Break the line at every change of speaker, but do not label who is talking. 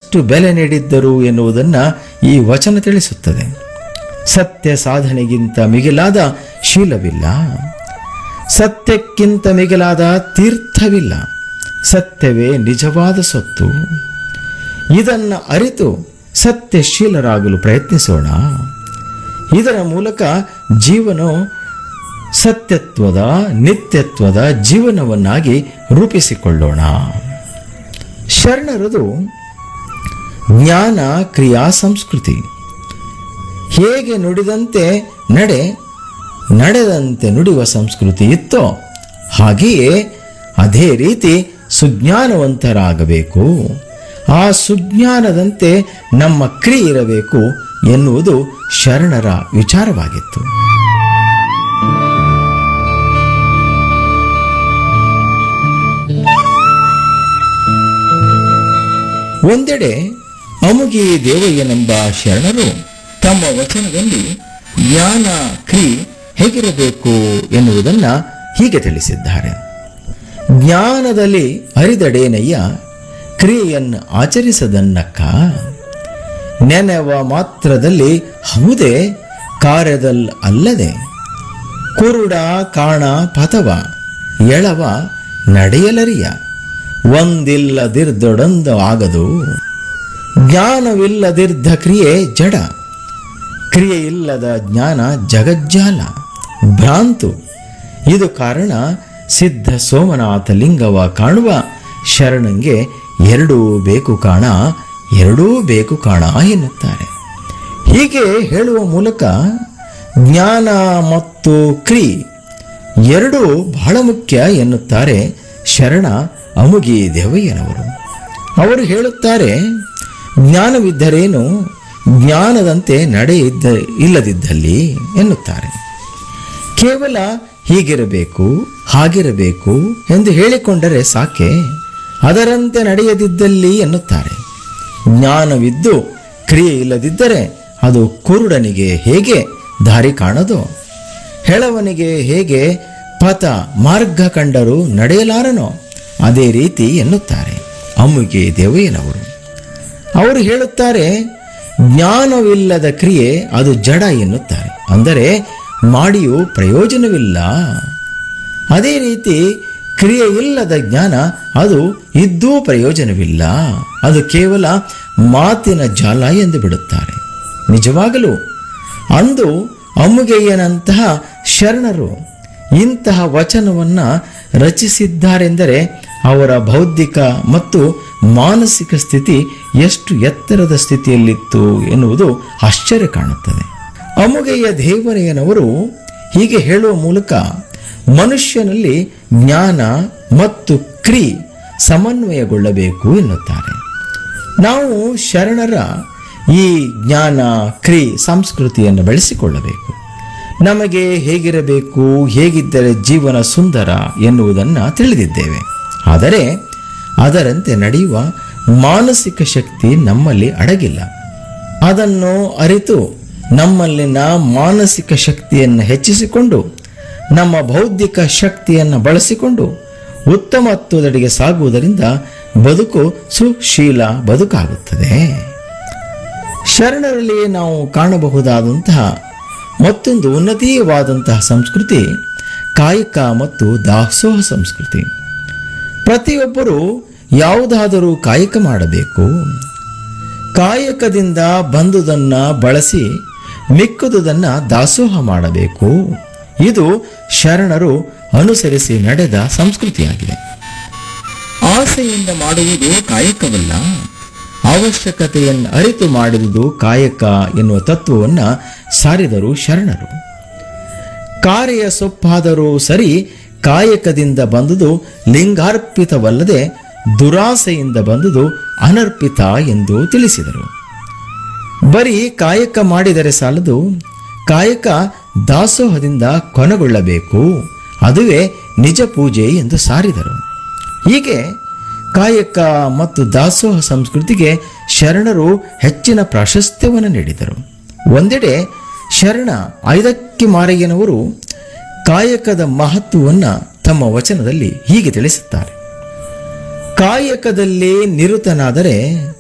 ಎಷ್ಟು ಬೆಲೆ ನೀಡಿದ್ದರು ಎನ್ನುವುದನ್ನು ಈ ವಚನ ತಿಳಿಸುತ್ತದೆ ಸತ್ಯ ಸಾಧನೆಗಿಂತ ಮಿಗಿಲಾದ ಶೀಲವಿಲ್ಲ ಸತ್ಯಕ್ಕಿಂತ ಮಿಗಿಲಾದ ತೀರ್ಥವಿಲ್ಲ ಸತ್ಯವೇ ನಿಜವಾದ ಸೊತ್ತು ಇದನ್ನು ಅರಿತು ಸತ್ಯಶೀಲರಾಗಲು ಪ್ರಯತ್ನಿಸೋಣ ಇದರ ಮೂಲಕ ಜೀವನ ಸತ್ಯತ್ವದ ನಿತ್ಯತ್ವದ ಜೀವನವನ್ನಾಗಿ ರೂಪಿಸಿಕೊಳ್ಳೋಣ ಶರಣರದು ಜ್ಞಾನ ಕ್ರಿಯಾ ಸಂಸ್ಕೃತಿ ಹೇಗೆ ನುಡಿದಂತೆ ನಡೆ ನಡೆದಂತೆ ನುಡಿಯುವ ಸಂಸ್ಕೃತಿ ಇತ್ತೋ ಹಾಗೆಯೇ ಅದೇ ರೀತಿ ಸುಜ್ಞಾನವಂತರಾಗಬೇಕು ಆ ಸುಜ್ಞಾನದಂತೆ ನಮ್ಮ ಕ್ರಿಯೆ ಇರಬೇಕು ಎನ್ನುವುದು ಶರಣರ ವಿಚಾರವಾಗಿತ್ತು ಒಂದೆಡೆ ಅಮುಗಿ ದೇವಯ್ಯನೆಂಬ ಶರಣರು ತಮ್ಮ ವಚನದಲ್ಲಿ ಜ್ಞಾನ ಕ್ರಿ ಹೇಗಿರಬೇಕು ಎನ್ನುವುದನ್ನ ಹೀಗೆ ತಿಳಿಸಿದ್ದಾರೆ ಜ್ಞಾನದಲ್ಲಿ ಅರಿದಡೇನಯ್ಯ ಕ್ರಿಯೆಯನ್ನು ಆಚರಿಸದನ್ನಕ್ಕ ನೆನೆವ ಮಾತ್ರದಲ್ಲಿ ಹೌದೇ ಕಾರ್ಯದಲ್ ಅಲ್ಲದೆ ಕುರುಡ ಕಾಣ ಪಥವ ಎಳವ ನಡೆಯಲರಿಯ ಒಂದಿಲ್ಲದಿರ್ದೊಡೊಂದ ಆಗದು ಜ್ಞಾನವಿಲ್ಲದಿರ್ದ ಕ್ರಿಯೆ ಜಡ ಕ್ರಿಯೆ ಇಲ್ಲದ ಜ್ಞಾನ ಜಗಜ್ಜಾಲ ಭ್ರಾಂತು ಇದು ಕಾರಣ ಸಿದ್ಧ ಸೋಮನಾಥ ಲಿಂಗವ ಕಾಣುವ ಶರಣಂಗೆ ಎರಡೂ ಬೇಕು ಕಾಣ ಎರಡೂ ಬೇಕು ಕಾಣ ಎನ್ನುತ್ತಾರೆ ಹೀಗೆ ಹೇಳುವ ಮೂಲಕ ಜ್ಞಾನ ಮತ್ತು ಕ್ರಿ ಎರಡೂ ಬಹಳ ಮುಖ್ಯ ಎನ್ನುತ್ತಾರೆ ಶರಣ ಅಮುಗಿ ದೇವಯ್ಯನವರು ಅವರು ಹೇಳುತ್ತಾರೆ ಜ್ಞಾನವಿದ್ದರೇನು ಜ್ಞಾನದಂತೆ ನಡೆ ಇದ್ದ ಇಲ್ಲದಿದ್ದಲ್ಲಿ ಎನ್ನುತ್ತಾರೆ ಕೇವಲ ಹೀಗಿರಬೇಕು ಹಾಗಿರಬೇಕು ಎಂದು ಹೇಳಿಕೊಂಡರೆ ಸಾಕೆ ಅದರಂತೆ ನಡೆಯದಿದ್ದಲ್ಲಿ ಎನ್ನುತ್ತಾರೆ ಜ್ಞಾನವಿದ್ದು ಕ್ರಿಯೆ ಇಲ್ಲದಿದ್ದರೆ ಅದು ಕುರುಡನಿಗೆ ಹೇಗೆ ದಾರಿ ಕಾಣದೋ ಹೆಳವನಿಗೆ ಹೇಗೆ ಪಥ ಮಾರ್ಗ ಕಂಡರೂ ನಡೆಯಲಾರನೋ ಅದೇ ರೀತಿ ಎನ್ನುತ್ತಾರೆ ಅಮ್ಮುಗೆ ದೇವಯ್ಯನವರು ಅವರು ಹೇಳುತ್ತಾರೆ ಜ್ಞಾನವಿಲ್ಲದ ಕ್ರಿಯೆ ಅದು ಜಡ ಎನ್ನುತ್ತಾರೆ ಅಂದರೆ ಮಾಡಿಯೂ ಪ್ರಯೋಜನವಿಲ್ಲ ಅದೇ ರೀತಿ ಕ್ರಿಯೆ ಇಲ್ಲದ ಜ್ಞಾನ ಅದು ಇದ್ದೂ ಪ್ರಯೋಜನವಿಲ್ಲ ಅದು ಕೇವಲ ಮಾತಿನ ಜಾಲ ಎಂದು ಬಿಡುತ್ತಾರೆ ನಿಜವಾಗಲೂ ಅಂದು ಅಮ್ಮುಗೆಯ್ಯನಂತಹ ಶರಣರು ಇಂತಹ ವಚನವನ್ನು ರಚಿಸಿದ್ದಾರೆಂದರೆ ಅವರ ಬೌದ್ಧಿಕ ಮತ್ತು ಮಾನಸಿಕ ಸ್ಥಿತಿ ಎಷ್ಟು ಎತ್ತರದ ಸ್ಥಿತಿಯಲ್ಲಿತ್ತು ಎನ್ನುವುದು ಆಶ್ಚರ್ಯ ಕಾಣುತ್ತದೆ ಅಮುಗೆಯ ದೇವರೆಯನವರು ಹೀಗೆ ಹೇಳುವ ಮೂಲಕ ಮನುಷ್ಯನಲ್ಲಿ ಜ್ಞಾನ ಮತ್ತು ಕ್ರಿ ಸಮನ್ವಯಗೊಳ್ಳಬೇಕು ಎನ್ನುತ್ತಾರೆ ನಾವು ಶರಣರ ಈ ಜ್ಞಾನ ಕ್ರಿ ಸಂಸ್ಕೃತಿಯನ್ನು ಬೆಳೆಸಿಕೊಳ್ಳಬೇಕು ನಮಗೆ ಹೇಗಿರಬೇಕು ಹೇಗಿದ್ದರೆ ಜೀವನ ಸುಂದರ ಎನ್ನುವುದನ್ನು ತಿಳಿದಿದ್ದೇವೆ ಆದರೆ ಅದರಂತೆ ನಡೆಯುವ ಮಾನಸಿಕ ಶಕ್ತಿ ನಮ್ಮಲ್ಲಿ ಅಡಗಿಲ್ಲ ಅದನ್ನು ಅರಿತು ನಮ್ಮಲ್ಲಿನ ಮಾನಸಿಕ ಶಕ್ತಿಯನ್ನು ಹೆಚ್ಚಿಸಿಕೊಂಡು ನಮ್ಮ ಬೌದ್ಧಿಕ ಶಕ್ತಿಯನ್ನು ಬಳಸಿಕೊಂಡು ಉತ್ತಮತ್ವದೆಡೆಗೆ ಸಾಗುವುದರಿಂದ ಬದುಕು ಸುಶೀಲ ಬದುಕಾಗುತ್ತದೆ ಶರಣರಲ್ಲಿ ನಾವು ಕಾಣಬಹುದಾದಂತಹ ಮತ್ತೊಂದು ಉನ್ನತೀಯವಾದಂತಹ ಸಂಸ್ಕೃತಿ ಕಾಯಕ ಮತ್ತು ದಾಸೋಹ ಸಂಸ್ಕೃತಿ ಪ್ರತಿಯೊಬ್ಬರು ಯಾವುದಾದರೂ ಕಾಯಕ ಮಾಡಬೇಕು ಕಾಯಕದಿಂದ ಬಂದುದನ್ನ ಬಳಸಿ ಮಿಕ್ಕುದುದನ್ನ ದಾಸೋಹ ಮಾಡಬೇಕು ಇದು ಶರಣರು ಅನುಸರಿಸಿ ನಡೆದ ಸಂಸ್ಕೃತಿಯಾಗಿದೆ ಆಸೆಯಿಂದ ಮಾಡುವುದು ಕಾಯಕವಲ್ಲ ಅವಶ್ಯಕತೆಯನ್ನು ಅರಿತು ಮಾಡಿದುದು ಕಾಯಕ ಎನ್ನುವ ತತ್ವವನ್ನು ಸಾರಿದರು ಶರಣರು ಕಾರ್ಯ ಸೊಪ್ಪಾದರೂ ಸರಿ ಕಾಯಕದಿಂದ ಬಂದುದು ಲಿಂಗಾರ್ಪಿತವಲ್ಲದೆ ದುರಾಸೆಯಿಂದ ಬಂದುದು ಅನರ್ಪಿತ ಎಂದು ತಿಳಿಸಿದರು ಬರೀ ಕಾಯಕ ಮಾಡಿದರೆ ಸಾಲದು ಕಾಯಕ ದಾಸೋಹದಿಂದ ಕೊನೆಗೊಳ್ಳಬೇಕು ಅದುವೇ ನಿಜ ಪೂಜೆ ಎಂದು ಸಾರಿದರು ಹೀಗೆ ಕಾಯಕ ಮತ್ತು ದಾಸೋಹ ಸಂಸ್ಕೃತಿಗೆ ಶರಣರು ಹೆಚ್ಚಿನ ಪ್ರಾಶಸ್ತ್ಯವನ್ನು ನೀಡಿದರು ಒಂದೆಡೆ ಶರಣ ಐದಕ್ಕಿ ಮಾರಯ್ಯನವರು ಕಾಯಕದ ಮಹತ್ವವನ್ನು ತಮ್ಮ ವಚನದಲ್ಲಿ ಹೀಗೆ ತಿಳಿಸುತ್ತಾರೆ ಕಾಯಕದಲ್ಲಿ ನಿರತನಾದರೆ